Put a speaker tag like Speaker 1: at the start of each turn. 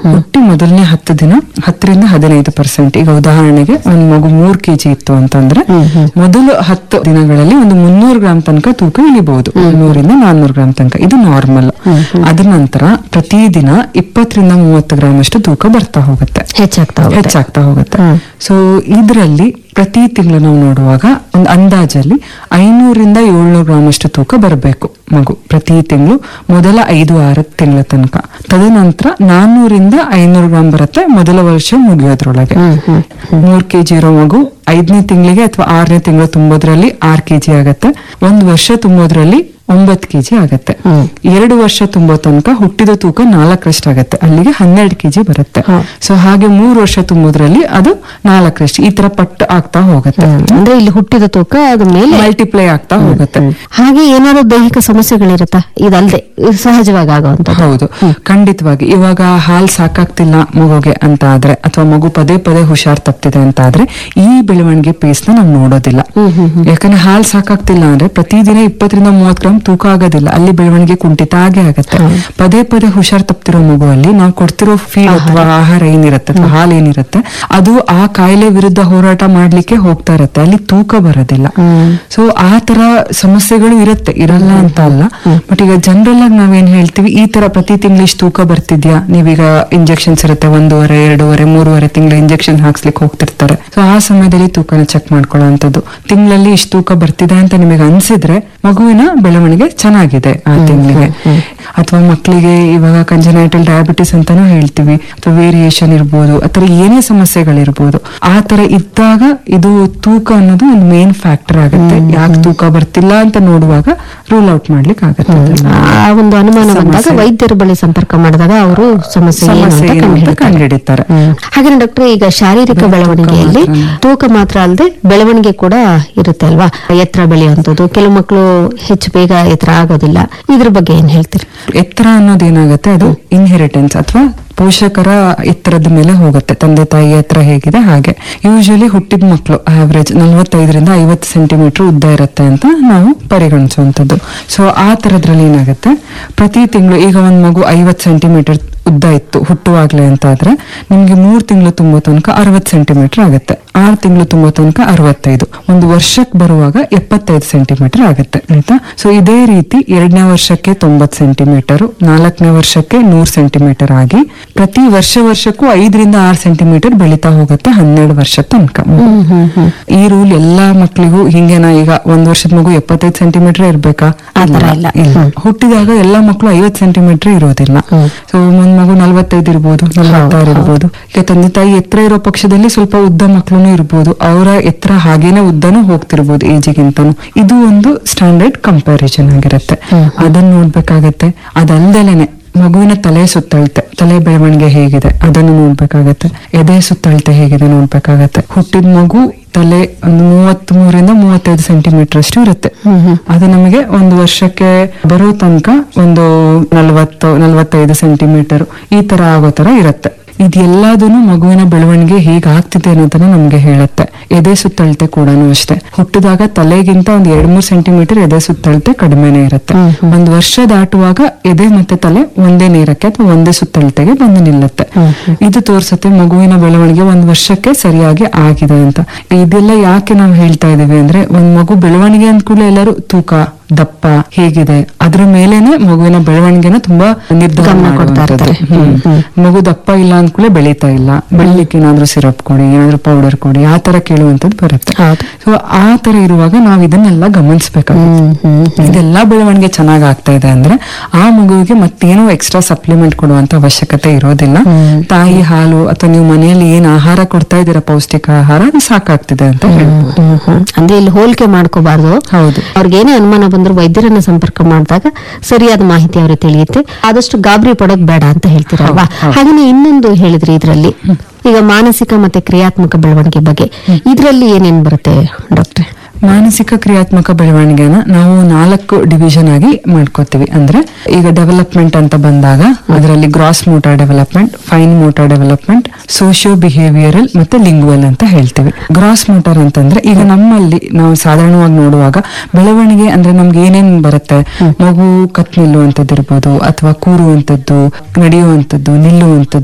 Speaker 1: ಹುಟ್ಟಿ ಮೊದಲನೇ ಹತ್ತು ದಿನ ಹತ್ತರಿಂದ ಹದಿನೈದು ಪರ್ಸೆಂಟ್ ಈಗ ಉದಾಹರಣೆಗೆ ಒಂದ್ ಮಗು ಮೂರ್ ಕೆಜಿ ಇತ್ತು ಅಂತಂದ್ರೆ ಮೊದಲು ಹತ್ತು ದಿನಗಳಲ್ಲಿ ಒಂದು ಮುನ್ನೂರು ಗ್ರಾಮ್ ತನಕ ತೂಕ ಇಳಿಬಹುದು ನೂರಿಂದ ನಾನ್ನೂರು ಗ್ರಾಮ್ ತನಕ ಇದು ನಾರ್ಮಲ್ ಅದ ನಂತರ ಪ್ರತಿದಿನ ಇಪ್ಪತ್ತರಿಂದ ಮೂವತ್ತು ಗ್ರಾಮ್ ಅಷ್ಟು ತೂಕ ಬರ್ತಾ ಹೋಗುತ್ತೆ
Speaker 2: ಹೆಚ್ಚಾಗ್ತಾ ಹೋಗುತ್ತೆ
Speaker 1: ಹೆಚ್ಚಾಗ್ತಾ ಹೋಗುತ್ತೆ ಸೊ ಇದರಲ್ಲಿ ಪ್ರತಿ ತಿಂಗಳು ನಾವು ನೋಡುವಾಗ ಒಂದು ಅಂದಾಜಲ್ಲಿ ಐನೂರಿಂದ ಏಳ್ನೂರು ಗ್ರಾಮ್ ಅಷ್ಟು ತೂಕ ಬರಬೇಕು ಮಗು ಪ್ರತಿ ತಿಂಗಳು ಮೊದಲ ಐದು ಆರು ತಿಂಗಳ ತನಕ ತದನಂತರ ನಾನ್ನೂರಿಂದ ಐನೂರು ಗ್ರಾಮ್ ಬರುತ್ತೆ ಮೊದಲ ವರ್ಷ ಮುಗಿಯೋದ್ರೊಳಗೆ ಮೂರ್ ಕೆಜಿ ಇರೋ ಮಗು ಐದನೇ ತಿಂಗಳಿಗೆ ಅಥವಾ ಆರನೇ ತಿಂಗಳು ತುಂಬೋದ್ರಲ್ಲಿ ಆರ್ ಕೆಜಿ ಆಗತ್ತೆ ಒಂದ್ ವರ್ಷ ತುಂಬೋದ್ರಲ್ಲಿ ಒಂಬತ್ತು ಕೆಜಿ ಆಗತ್ತೆ ಎರಡು ವರ್ಷ ತುಂಬೋ ತನಕ ಹುಟ್ಟಿದ ತೂಕ ನಾಲ್ಕರಷ್ಟಾಗತ್ತೆ ಅಲ್ಲಿಗೆ ಹನ್ನೆರಡು ಕೆಜಿ ಬರುತ್ತೆ ಸೊ ಹಾಗೆ ಮೂರು ವರ್ಷ ತುಂಬೋದ್ರಲ್ಲಿ ಅದು ನಾಲ್ಕರಷ್ಟು ಈ ತರ ಪಟ್ಟು ಆಗ್ತಾ ಹೋಗುತ್ತೆ
Speaker 2: ಅಂದ್ರೆ ಇಲ್ಲಿ ಹುಟ್ಟಿದ ತೂಕ ಅದ ಮೇಲೆ
Speaker 1: ಮಲ್ಟಿಪ್ಲೈ ಆಗ್ತಾ ಹೋಗುತ್ತೆ
Speaker 2: ಹಾಗೆ ಏನಾದ್ರು ದೈಹಿಕ ಸಮಸ್ಯೆಗಳಿರುತ್ತಾ ಇದಲ್ದೆ ಇದು ಸಹಜವಾಗಿ ಆಗುವಂತದ್ದು
Speaker 1: ಹೌದು ಖಂಡಿತವಾಗಿ ಇವಾಗ ಹಾಲ್ ಸಾಕಾಗ್ತಿಲ್ಲ ಮಗುಗೆ ಅಂತ ಆದ್ರೆ ಅಥವಾ ಮಗು ಪದೇ ಪದೇ ಹುಷಾರ್ ತಪ್ತಿದೆ ಅಂತ ಆದ್ರೆ ಈ ಬೆಳವಣಿಗೆ ಪೇಸ್ ನ ನಾವು ನೋಡೋದಿಲ್ಲ ಯಾಕಂದ್ರೆ ಹಾಲ್ ಸಾಕಾಗ್ತಿಲ್ಲ ಅಂದ್ರೆ ಪ್ರತಿದಿನ ಇಪ್ಪತ್ತರಿಂದ ಮೂವತ್ ಗ್ರಾಮ್ ತೂಕ ಆಗೋದಿಲ್ಲ ಅಲ್ಲಿ ಬೆಳವಣಿಗೆ ಕುಂಠಿತ ಆಗೇ ಆಗತ್ತೆ ಪದೇ ಪದೇ ಹುಷಾರ್ ತಪ್ತಿರೋ ಮಗುವಲ್ಲಿ ನಾವು ಕೊಡ್ತಿರೋ ಫೀಡ್ ಅಥವಾ ಆಹಾರ ಏನಿರುತ್ತೆ ಅಥವಾ ಹಾಲ್ ಏನಿರುತ್ತೆ ಅದು ಆ ಕಾಯಿಲೆ ವಿರುದ್ಧ ಹೋರಾಟ ಮಾಡ್ಲಿಕ್ಕೆ ಹೋಗ್ತಾ ಇರುತ್ತೆ ಅಲ್ಲಿ ತೂಕ ಬರೋದಿಲ್ಲ ಸೊ ಆ ತರ ಸಮಸ್ಯೆಗಳು ಇರುತ್ತೆ ಇರಲ್ಲ ಅಂತ ಅಲ್ಲ ಬಟ್ ಈಗ ಜನರಲ್ ಆಗಿ ನಾವೇನ್ ಹೇಳ್ತೀವಿ ಈ ತರ ಪ್ರತಿ ತಿಂಗಳು ಇಷ್ಟು ತೂಕ ಬರ್ತಿದ್ಯಾ ನೀವೀಗ ಇಂಜೆಕ್ಷನ್ಸ್ ಇರುತ್ತೆ ಒಂದೂವರೆ ಎರಡೂವರೆ ಮೂರುವರೆ ತಿಂಗಳು ಇಂಜೆಕ್ಷನ್ ಹಾಕ್ಸ್ಲಿಕ್ಕೆ ಹೋಗ್ತಿರ್ತಾರೆ ಸೊ ಆ ಸಮಯದಲ್ಲಿ ತೂಕನ ಚೆಕ್ ಮಾಡ್ಕೊಳ್ಳೋಂಥದ್ದು ತಿಂಗಳಲ್ಲಿ ಇಷ್ಟು ತೂಕ ಬರ್ತಿದೆ ಅಂತ ನಿಮಗೆ ಅನ್ಸಿದ್ರೆ ಮಗುವಿನ ಬೆಳವಣಿಗೆ ಚೆನ್ನಾಗಿದೆ ಆ ತಿಂಗಳಿಗೆ ಅಥವಾ ಮಕ್ಕಳಿಗೆ ಇವಾಗ ಕಂಜನೈಟಲ್ ಡಯಾಬಿಟಿಸ್ ಅಂತಾನೂ ಹೇಳ್ತೀವಿ ಅಥವಾ ವೇರಿಯೇಷನ್ ಇರ್ಬೋದು ಅಥವಾ ಏನೇ ಸಮಸ್ಯೆಗಳಿರ್ಬೋದು ಆ ತರ ಇದ್ದಾಗ ಇದು ತೂಕ ಅನ್ನೋದು ಒಂದು ಮೇನ್ ಫ್ಯಾಕ್ಟರ್ ಆಗುತ್ತೆ ಯಾಕೆ ತೂಕ ಬರ್ತಿಲ್ಲ ಅಂತ ನೋಡುವಾಗ ರೂಲ್ ಔಟ್ ಮಾಡ್ಲಿಕ್ಕೆ ಆಗುತ್ತೆ ಅದನ್ನ.
Speaker 2: ಆ ಒಂದು ಅನುಮಾನ ಬಂದಾಗ
Speaker 1: ಸಮಸ್ಯೆ.
Speaker 2: ವೈದ್ಯರ ಬಳಿ ಸಂಪರ್ಕ ಮಾಡಿದಾಗ ಅವರು ಸಮಸ್ಯೆ ಏನು ಅಂತ
Speaker 1: ಸಮಸ್ಯೆ ಏನು ಅಂತ
Speaker 2: ಕಂಡುಹಿಡಿತಾರೆ.
Speaker 1: ಕಂಡುಹಿಡಿತಾರೆ
Speaker 2: ಹಾಗೆ ಡಾಕ್ಟರ್ ಈಗ ಶಾರೀರಿಕ ಬೆಳವಣಿಗೆಯಲ್ಲಿ ತೂಕ ಮಾತ್ರ ಅಲ್ಲದೆ ಬೆಳವಣಿಗೆ ಕೂಡ ಇರುತ್ತೆ ಅಲ್ವಾ ಎತ್ತರ ಬೆಳೆಯುವಂಥದ್ದು ಕೆಲವು ಮಕ್ಕಳು ಹೆಚ್ಚು ಬೇಗ ಎತ್ತರ ಆಗೋದಿಲ್ಲ ಇದ್ರ ಬಗ್ಗೆ ಏನ್ ಹೇಳ್ತೀರಿ
Speaker 1: ಎತ್ತರ ಅನ್ನೋದೇನಾಗುತ್ತೆ ಅದು ಇನ್ಹೆರಿಟೆನ್ಸ್ ಅಥವಾ ಪೋಷಕರ ಎತ್ತರದ ಮೇಲೆ ಹೋಗುತ್ತೆ ತಂದೆ ತಾಯಿ ಎತ್ತರ ಹೇಗಿದೆ ಹಾಗೆ ಯೂಶಲಿ ಹುಟ್ಟಿದ ಮಕ್ಕಳು ಆವರೇಜ್ ನಲವತ್ತೈದರಿಂದ ಐವತ್ತು ಸೆಂಟಿಮೀಟರ್ ಉದ್ದ ಇರುತ್ತೆ ಅಂತ ನಾವು ಪರಿಗಣಿಸುವಂಥದ್ದು ಸೊ ಆ ತರದ್ರಲ್ಲಿ ಏನಾಗುತ್ತೆ ಪ್ರತಿ ತಿಂಗಳು ಈಗ ಒಂದ್ ಮಗು ಐವತ್ತು ಸೆಂಟಿಮೀಟರ್ ಉದ್ದ ಇತ್ತು ಹುಟ್ಟುವಾಗ್ಲೇ ಅಂತ ಆದ್ರೆ ನಿಮ್ಗೆ ಮೂರ್ ತಿಂಗಳು ತುಂಬೋ ತನಕ ಅರವತ್ತು ಸೆಂಟಿಮೀಟರ್ ಆಗುತ್ತೆ ಆರು ತಿಂಗಳು ತುಂಬೋ ತನಕ ಅರವತ್ತೈದು ಒಂದು ವರ್ಷಕ್ಕೆ ಬರುವಾಗ ಎಪ್ಪತ್ತೈದು ಸೆಂಟಿಮೀಟರ್ ಆಗುತ್ತೆ ಆಯ್ತಾ ಸೊ ಇದೇ ರೀತಿ ಎರಡನೇ ವರ್ಷಕ್ಕೆ ತೊಂಬತ್ ಸೆಂಟಿಮೀಟರ್ ನಾಲ್ಕನೇ ವರ್ಷಕ್ಕೆ ನೂರ್ ಸೆಂಟಿಮೀಟರ್ ಆಗಿ ಪ್ರತಿ ವರ್ಷ ವರ್ಷಕ್ಕೂ ಐದರಿಂದ ಆರು ಸೆಂಟಿಮೀಟರ್ ಬೆಳೀತಾ ಹೋಗುತ್ತೆ ಹನ್ನೆರಡು ವರ್ಷ ತನಕ ಈ ರೂಲ್ ಎಲ್ಲಾ ಮಕ್ಕಳಿಗೂ ಹಿಂಗೇನಾ ಈಗ ಒಂದ್ ವರ್ಷದ ಮಗು ಎಪ್ಪತ್ತೈದು ಸೆಂಟಿಮೀಟರ್ ಇರ್ಬೇಕಾ
Speaker 2: ಆ ತರ ಇಲ್ಲ.
Speaker 1: ಇಲ್ಲ ಹುಟ್ಟಿದಾಗ ಎಲ್ಲಾ ಮಕ್ಕಳು ಐವತ್ ಸೆಂಟಿಮೀಟರ್ ಇರೋದಿಲ್ಲ ಸೊ ಒಂದ್ ಮಗು ನಲ್ವತ್ತೈದು ಇರ್ಬೋದು ನಲವತ್ತಾರು ಇರ್ಬೋದು ಈಗ ತಂದೆ ತಾಯಿ ಎತ್ತರ ಇರೋ ಪಕ್ಷದಲ್ಲಿ ಸ್ವಲ್ಪ ಉದ್ದ ಮಕ್ಕಳು ಇರ್ಬೋದು ಅವರ ಎತ್ತರ ಹಾಗೇನೆ ಉದ್ದನೂ ಹೋಗ್ತಿರ್ಬೋದು ಏಜಿಗಿಂತನೂ ಇದು ಒಂದು ಸ್ಟ್ಯಾಂಡರ್ಡ್ ಕಂಪ್ಯಾರಿಸನ್ ಆಗಿರುತ್ತೆ ಅದನ್ನ ನೋಡ್ಬೇಕಾಗತ್ತೆ ಅದಲ್ದಲೇನೆ ಮಗುವಿನ ತಲೆ ಸುತ್ತಳತೆ ತಲೆ ಬೆಳವಣಿಗೆ ಹೇಗಿದೆ ಅದನ್ನು ನೋಡ್ಬೇಕಾಗತ್ತೆ ಎದೆ ಸುತ್ತಳತೆ ಹೇಗಿದೆ ನೋಡ್ಬೇಕಾಗತ್ತೆ ಹುಟ್ಟಿದ ಮಗು ತಲೆ ಒಂದು ಮೂವತ್ತ್ ಮೂರಿಂದ ಮೂವತ್ತೈದು ಸೆಂಟಿಮೀಟರ್ ಅಷ್ಟು ಇರುತ್ತೆ ಅದು ನಮಗೆ ಒಂದು ವರ್ಷಕ್ಕೆ ಬರೋ ತನಕ ಒಂದು ನಲವತ್ತು ನಲವತ್ತೈದು ಸೆಂಟಿಮೀಟರ್ ಈ ತರ ಆಗೋ ತರ ಇರುತ್ತೆ ಇದೆಲ್ಲದನ್ನು ಮಗುವಿನ ಬೆಳವಣಿಗೆ ಹೇಗಾಗ್ತಿದೆ ಅನ್ನೋದನ್ನ ನಮ್ಗೆ ಹೇಳುತ್ತೆ ಎದೆ ಸುತ್ತಳತೆ ಕೂಡ ಅಷ್ಟೇ ಹುಟ್ಟಿದಾಗ ತಲೆಗಿಂತ ಒಂದ್ ಎರಡ್ ಮೂರ್ ಸೆಂಟಿಮೀಟರ್ ಎದೆ ಸುತ್ತಳತೆ ಕಡಿಮೆನೆ ಇರುತ್ತೆ ಒಂದ್ ವರ್ಷ ದಾಟುವಾಗ ಎದೆ ಮತ್ತೆ ತಲೆ ಒಂದೇ ನೇರಕ್ಕೆ ಅಥವಾ ಒಂದೇ ಸುತ್ತಳತೆಗೆ ಬಂದು ನಿಲ್ಲುತ್ತೆ ಇದು ತೋರ್ಸುತ್ತೆ ಮಗುವಿನ ಬೆಳವಣಿಗೆ ಒಂದ್ ವರ್ಷಕ್ಕೆ ಸರಿಯಾಗಿ ಆಗಿದೆ ಅಂತ ಇದೆಲ್ಲ ಯಾಕೆ ನಾವು ಹೇಳ್ತಾ ಇದೀವಿ ಅಂದ್ರೆ ಒಂದ್ ಮಗು ಬೆಳವಣಿಗೆ ಅಂದ ಕೂಡಲೇ ಎಲ್ಲರೂ ತೂಕ ದಪ್ಪ ಹೇಗಿದೆ ಅದ್ರ ಮೇಲೇನೆ ಮಗುವಿನ ಬೆಳವಣಿಗೆನ ತುಂಬಾ ನಿರ್ಧಾರ
Speaker 2: ಗಮನ ಕೊಡ್ತಾ
Speaker 1: ಮಾಡುವಂಥದ್ದು.
Speaker 2: ಇರ್ತಾರೆ.
Speaker 1: ಹ್ಮ್. ಮಗು ದಪ್ಪ ಇಲ್ಲ ಅಂದ್ಕೂಲೆ ಬೆಳೀತಾ ಇಲ್ಲ ಬೆಳಿಲಿಕ್ಕೆ ಏನಾದ್ರೂ ಸಿರಪ್ ಕೊಡಿ ಏನಾದ್ರೂ ಪೌಡರ್ ಕೊಡಿ ಆ ತರ ಕೇಳುವಂತದ್ದು ಬರುತ್ತೆ
Speaker 2: ಹೌದು.
Speaker 1: ಸೊ ಆ ತರ ಇರುವಾಗ ನಾವ್ ಇದನ್ನೆಲ್ಲ ಗಮನಿಸ್ಬೇಕಾಗುತ್ತೆ ಇದೆಲ್ಲ ಬೆಳವಣಿಗೆ ಚೆನ್ನಾಗ್ ಆಗ್ತಾ ಇದೆ ಅಂದ್ರೆ ಆ ಮಗುವಿಗೆ ಮತ್ತೇನೋ ಎಕ್ಸ್ಟ್ರಾ ಸಪ್ಲಿಮೆಂಟ್ ಕೊಡುವಂತ ಅವಶ್ಯಕತೆ ಇರೋದಿಲ್ಲ ತಾಯಿ ಹಾಲು ಅಥವಾ ನೀವು ಮನೆಯಲ್ಲಿ ಏನ್ ಆಹಾರ ಕೊಡ್ತಾ ಇದ್ದೀರಾ ಪೌಷ್ಟಿಕ ಆಹಾರ ಅದು ಸಾಕಾಗ್ತಿದೆ ಅಂತ ಹೇಳ್ಬೋದು
Speaker 2: ಹ್ಮ್, ಹ್ಮ್. ಅಂದ್ರೆ ಇಲ್ಲಿ ಹೋಲಿಕೆ ಮಾಡ್ಕೋಬಾರ್ದು
Speaker 1: ಹೌದು
Speaker 2: ಅವ್ರಿಗೆ ಏನೇ ಅನುಮಾನ ಬಂದ್ರು ವೈದ್ಯರನ್ನ ಸಂಪರ್ಕ ಮಾಡಿದಾಗ ಸರಿಯಾದ ಮಾಹಿತಿ ಅವ್ರಿಗೆ ತಿಳಿಯುತ್ತೆ ಆದಷ್ಟು ಗಾಬರಿ ಪಡೋದ್ ಬೇಡ ಅಂತ ಹೇಳ್ತೀರಲ್ವಾ ಹಾಗೇನೆ ಇನ್ನೊಂದು ಹೇಳಿದ್ರಿ ಇದ್ರಲ್ಲಿ ಈಗ ಮಾನಸಿಕ ಮತ್ತೆ ಕ್ರಿಯಾತ್ಮಕ ಬೆಳವಣಿಗೆ ಬಗ್ಗೆ ಇದ್ರಲ್ಲಿ ಏನೇನ್ ಬರುತ್ತೆ ಡಾಕ್ಟ್ರೆ
Speaker 1: ಮಾನಸಿಕ ಕ್ರಿಯಾತ್ಮಕ ಬೆಳವಣಿಗೆನ ನಾವು ನಾಲ್ಕು ಡಿವಿಷನ್ ಆಗಿ ಮಾಡ್ಕೋತೀವಿ ಅಂದ್ರೆ ಈಗ ಡೆವಲಪ್ಮೆಂಟ್ ಅಂತ ಬಂದಾಗ ಅದರಲ್ಲಿ gross motor development fine motor development socio behavioural ಮತ್ತೆ ಲಿಂಗ್ವಲ್ ಅಂತ ಹೇಳ್ತೀವಿ ಗ್ರಾಸ್ ಮೋಟಾರ್ ಅಂತಂದ್ರೆ ಈಗ ನಮ್ಮಲ್ಲಿ ನಾವು ಸಾಧಾರಣವಾಗಿ ನೋಡುವಾಗ ಬೆಳವಣಿಗೆ ಅಂದ್ರೆ ನಮ್ಗೆ ಏನೇನ್ ಬರುತ್ತೆ ಮಗು ಕತ್ ನಿಲ್ಲುವಂತದ್ದು ಇರ್ಬೋದು ಅಥವಾ ಕೂರುವಂತದ್ದು ನಡೆಯುವಂತದ್ದು ನಿಲ್ಲುವಂತದ್ದು